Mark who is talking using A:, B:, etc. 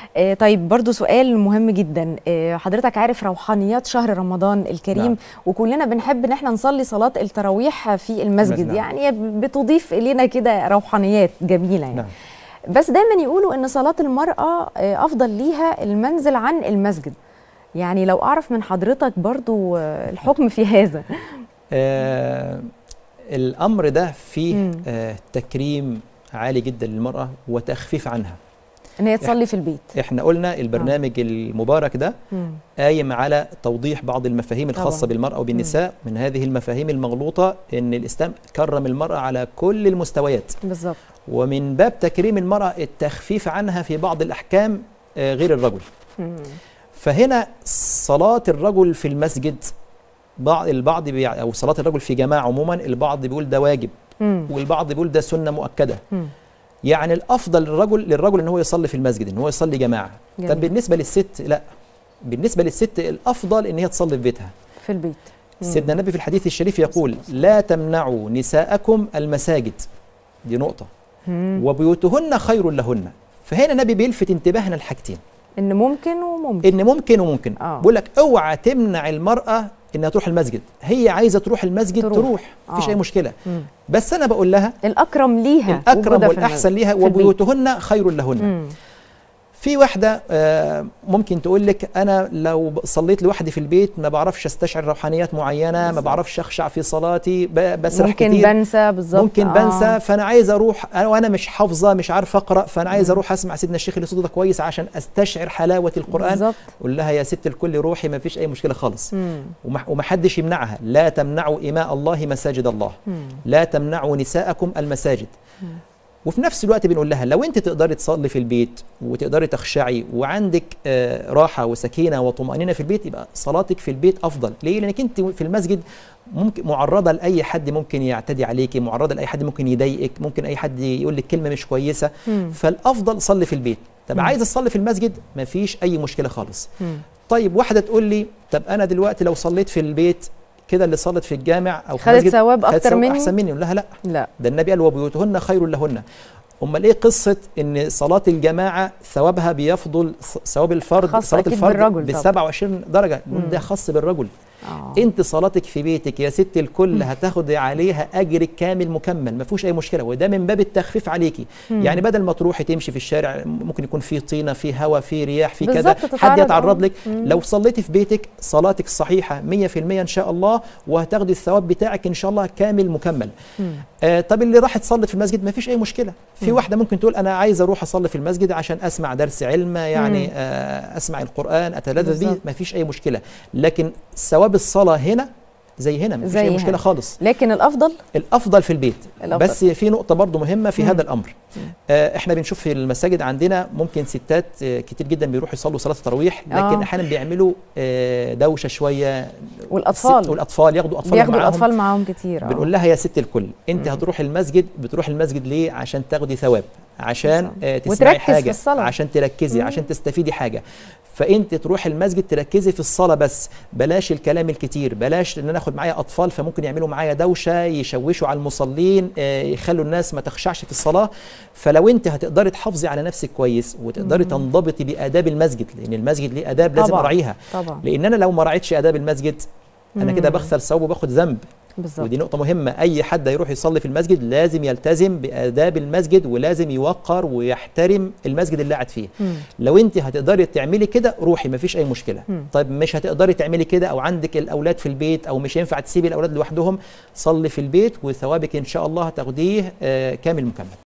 A: آه، طيب برضو سؤال مهم جدا آه، حضرتك عارف روحانيات شهر رمضان الكريم
B: نعم.
A: وكلنا بنحب ان احنا نصلي صلاة التراويح في المسجد
B: نعم.
A: يعني بتضيف الينا كده روحانيات جميلة يعني
B: نعم
A: بس دايما يقولوا ان صلاة المرأة آه، افضل ليها المنزل عن المسجد يعني لو اعرف من حضرتك برضو آه، الحكم في هذا
B: آه الامر ده فيه
A: مم.
B: آه تكريم عالي جدا للمراه وتخفيف عنها
A: ان هي تصلي في البيت
B: احنا قلنا البرنامج المبارك ده
A: مم.
B: قايم على توضيح بعض المفاهيم الخاصه
A: طبعاً.
B: بالمراه وبالنساء من هذه المفاهيم المغلوطه ان الاسلام كرم المراه على كل المستويات
A: بالظبط
B: ومن باب تكريم المراه التخفيف عنها في بعض الاحكام آه، غير الرجل
A: مم.
B: فهنا صلاة الرجل في المسجد بعض البعض بيع او صلاة الرجل في جماعة عموما البعض بيقول ده واجب
A: مم.
B: والبعض بيقول ده سنة مؤكدة
A: مم.
B: يعني الافضل للرجل للرجل ان هو يصلي في المسجد ان هو يصلي جماعة
A: جميل.
B: طب بالنسبة للست لا بالنسبة للست الافضل ان هي تصلي في بيتها
A: في البيت مم.
B: سيدنا النبي في الحديث الشريف يقول لا تمنعوا نساءكم المساجد دي نقطة
A: مم.
B: وبيوتهن خير لهن فهنا النبي بيلفت انتباهنا لحاجتين
A: ان ممكن وممكن
B: ان ممكن وممكن
A: آه.
B: بقول لك اوعى تمنع المراه انها تروح المسجد هي عايزه تروح المسجد
A: تروح.
B: تروح, تروح. مفيش
A: آه.
B: اي مشكله
A: مم.
B: بس انا بقول لها
A: الاكرم ليها
B: الاكرم
A: وجودها في
B: والاحسن
A: المسجد،
B: ليها
A: في البيت.
B: وبيوتهن خير لهن
A: مم.
B: في واحده آه، ممكن تقول لك انا لو ب- صليت لوحدي في البيت ما بعرفش استشعر روحانيات معينه ما
A: بالظبط.
B: بعرفش اخشع في صلاتي ب- بسرح
A: ممكن
B: كتير
A: بنسى بالظبط
B: ممكن
A: آه.
B: بنسى فانا عايز اروح انا وانا مش حافظه مش عارف اقرا فانا عايز اروح اسمع سيدنا الشيخ اللي صوته ده كويس عشان استشعر حلاوه القران
A: بالظبط
B: قول لها يا ست الكل روحي ما فيش اي مشكله خالص
A: مم.
B: وما وما حدش يمنعها لا تمنعوا إماء الله مساجد الله
A: مم.
B: لا تمنعوا نساءكم المساجد
A: مم.
B: وفي نفس الوقت بنقول لها لو انت تقدري تصلي في البيت وتقدري تخشعي وعندك آه، راحه وسكينه وطمانينه في البيت يبقى صلاتك في البيت افضل ليه لانك انت في المسجد ممكن معرضه لاي حد ممكن يعتدي عليكي معرضه لاي حد ممكن يضايقك ممكن اي حد يقول لك كلمه مش كويسه
A: مم.
B: فالافضل صلي في البيت طب
A: مم.
B: عايزه تصلي في المسجد مفيش اي مشكله خالص
A: مم.
B: طيب واحده تقول لي طب انا دلوقتي لو صليت في البيت كده اللي صلت في الجامع او في
A: خدت
B: المسجد
A: ثواب
B: خدت
A: اكتر
B: ثواب
A: مني
B: احسن مني يقول لها لا
A: لا
B: ده النبي قال وبيوتهن خير لهن امال ايه قصه ان صلاه الجماعه ثوابها بيفضل ص- ثواب الفرد
A: خاص
B: صلاه
A: أكيد
B: الفرد
A: بالرجل
B: ب
A: طبعا.
B: 27 درجه نقول
A: مم.
B: ده خاص بالرجل
A: آه.
B: انت صلاتك في بيتك يا ست الكل هتاخد عليها اجر كامل مكمل ما فيهوش اي مشكله وده من باب التخفيف عليكي
A: مم.
B: يعني بدل ما تروحي تمشي في الشارع ممكن يكون في طينه في هواء في رياح في كذا
A: بالظبط،
B: حد
A: تتعرض،
B: يتعرض
A: آه.
B: لك
A: مم.
B: لو صليتي في بيتك صلاتك صحيحه 100% ان شاء الله وهتاخدي الثواب بتاعك ان شاء الله كامل مكمل
A: مم.
B: آه طب اللي راحت تصلي في المسجد ما فيش اي مشكله في
A: مم.
B: واحده ممكن تقول انا عايزه اروح اصلي في المسجد عشان اسمع درس علم يعني
A: مم.
B: آه اسمع القران اتلذذ بيه
A: بالظبط.
B: ما فيش اي مشكله لكن ثواب الصلاه هنا زي هنا ما فيش
A: زي
B: اي
A: هنا.
B: مشكله خالص
A: لكن الافضل
B: الافضل في البيت
A: الأفضل.
B: بس في نقطه برضو مهمه في
A: مم.
B: هذا الامر آه احنا بنشوف في المساجد عندنا ممكن ستات آه كتير جدا بيروحوا يصلوا صلاه التراويح لكن
A: آه.
B: احيانا بيعملوا آه دوشه شويه
A: والاطفال
B: والاطفال ياخدوا اطفال
A: بياخدوا
B: معاهم
A: الاطفال معاهم كتير آه.
B: بنقول لها يا ست الكل انت
A: مم.
B: هتروح المسجد بتروح المسجد ليه عشان تاخدي ثواب عشان
A: بالظبط.
B: آه تسمعي
A: وتركز في
B: حاجه
A: الصلاة.
B: عشان تركزي
A: مم.
B: عشان تستفيدي حاجه فانت تروح المسجد تركزي في الصلاه بس بلاش الكلام الكتير بلاش ان انا اخد معايا اطفال فممكن يعملوا معايا دوشه يشوشوا على المصلين آه يخلوا الناس ما تخشعش في الصلاه فلو انت هتقدري تحافظي على نفسك كويس وتقدري
A: مم.
B: تنضبطي باداب المسجد لان المسجد ليه اداب لازم
A: طبعاً.
B: اراعيها
A: طبعا
B: لان انا لو ما راعيتش اداب المسجد انا كده
A: مم.
B: بخسر ثواب وباخد ذنب
A: بالظبط
B: ودي نقطة مهمة أي حد هيروح يصلي في المسجد لازم يلتزم بآداب المسجد ولازم يوقر ويحترم المسجد اللي قاعد فيه
A: مم.
B: لو أنت هتقدري تعملي كده روحي مفيش أي مشكلة
A: مم.
B: طيب مش هتقدري تعملي كده أو عندك الأولاد في البيت أو مش ينفع تسيبي الأولاد لوحدهم صلي في البيت وثوابك إن شاء الله هتاخديه آه، كامل مكمل